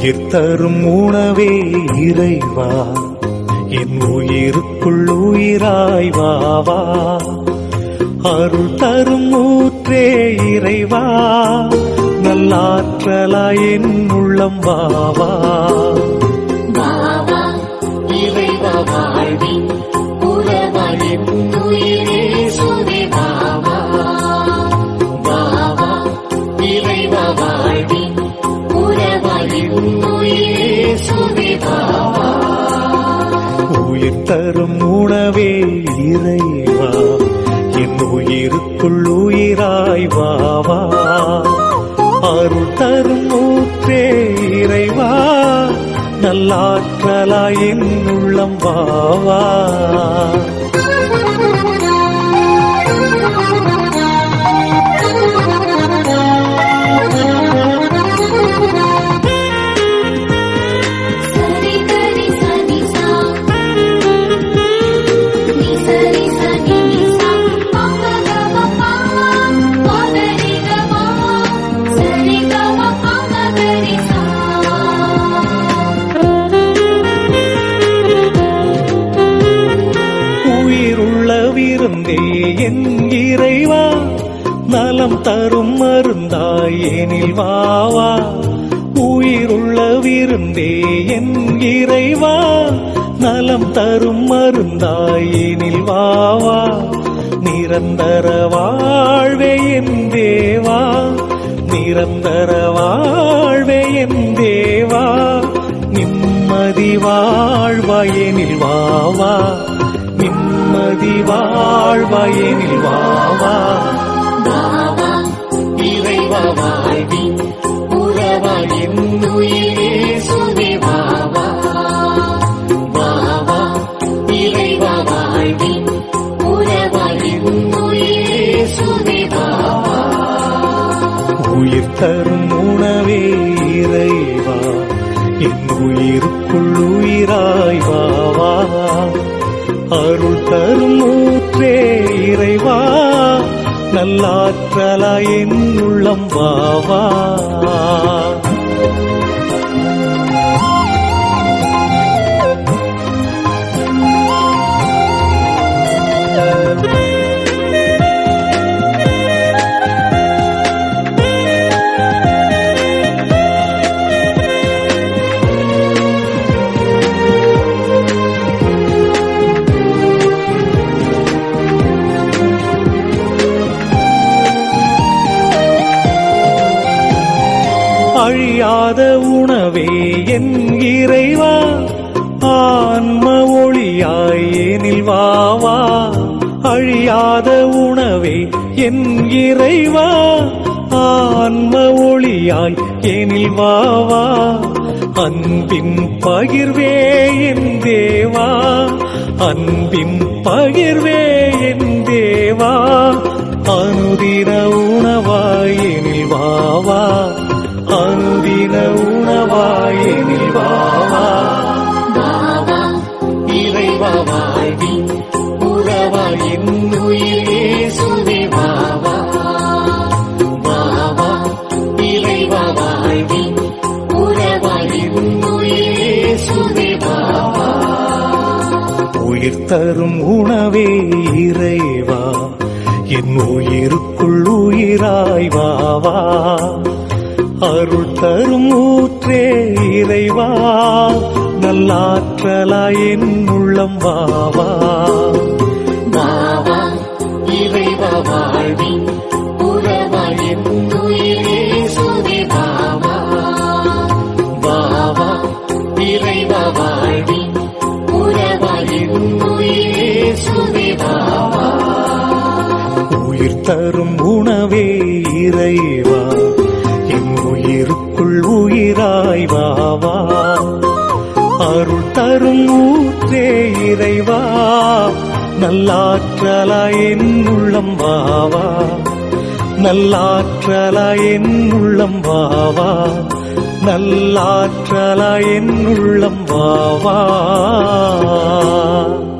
உயிர் தரும் உணவே இறைவா என் உயிருக்குள் உயிராய் வாவா அருள் தரும் ஊற்றே இறைவா நல்லாற்றலாய் என் உள்ளம் வாவா வாவா இறைவா வாழ்வின் உறவாயின் உயிரே சுவே வாவா வாவா இறைவா வாழ்வின் உறவாயின் உயிரே சுவே வாவா உயிர் தரும் உணவே இறைவா என் உயிருக்குள் உயிராய் வாவா அருள் தரும் ஊற்றே இறைவா நல்லாற்றலாய் என் உள்ளம் வாவா சரி கரி சனி சா நீ சரி சனி நீ சா பங்க கம பா பதரி கம சரி கம பங்க கரி சா உயிருள்ள விருந்தே என் இறைவா நலம் தரும் மருந்தாயேனில் வாவா உயிருள்ள விருந்தே என் இறைவா நலம் தரும் மருந்தாயேனில் வாவா நிரந்தர வாழ்வே என் தேவா நிரந்தர வாழ்வே என் தேவா நிம்மதி வாழ்வாயேனில் வாவா நிம்மதி வாழ்வாயேனில் வாவா வாவா இறைவா வாழ்வின் உறவாயின் உயிரே சுவே வாவா வாவா இறைவா வாழ்வின் உறவாயின் உயிரே சுவே வாவா உயிர் தரும் உணவே இறைவா என் உயிருக்குள் உயிராய் வாவா அருள் தரும் ஊற்றே இறைவா நல்லாற்றலாய் என் உள்ளம் வாவா அழியாத உணவே என் இறைவா ஆன்ம ஒளியாய் எனில் வாவா அழியாத உணவே என் இறைவா ஆன்ம ஒளியாய் எனில் வாவா அன்பின் பகிர்வே என் தேவா அன்பின் பகிர்வே என் தேவா அனுதின உணவாய் எனில் வாவா அனுதின உணவாயெனில் வாவா வாவா இறைவா வாழ்வின் உறவாயின் உயிரே சுவே வாவா வாவா இறைவா வாழ்வின் உறவாயின் உயிரே சுவே வாவா உயிர் தரும் உணவே இறைவா என் உயிருக்குள் உயிராய் வாவா அருள் தரும் ஊற்றே இறைவா நல்லாற்றலாய் என் உள்ளம் வாவா வாவா இறைவா வாழ்வின் உறவாயின் உயிரே சுவே வாவா வாவா இறைவா வாழ்வின் உறவாயின் உயிரே சுவே வாவா உயிர் தரும் உணவே இறைவா என் உயிருக்குள் உயிராய் வாவா அருள் தரும் ஊற்றே இறைவா நல்லாற்றலாய் என் உள்ளம் வாவா நல்லாற்றலாய் என் உள்ளம் வாவா நல்லாற்றலாய் என் உள்ளம் வாவா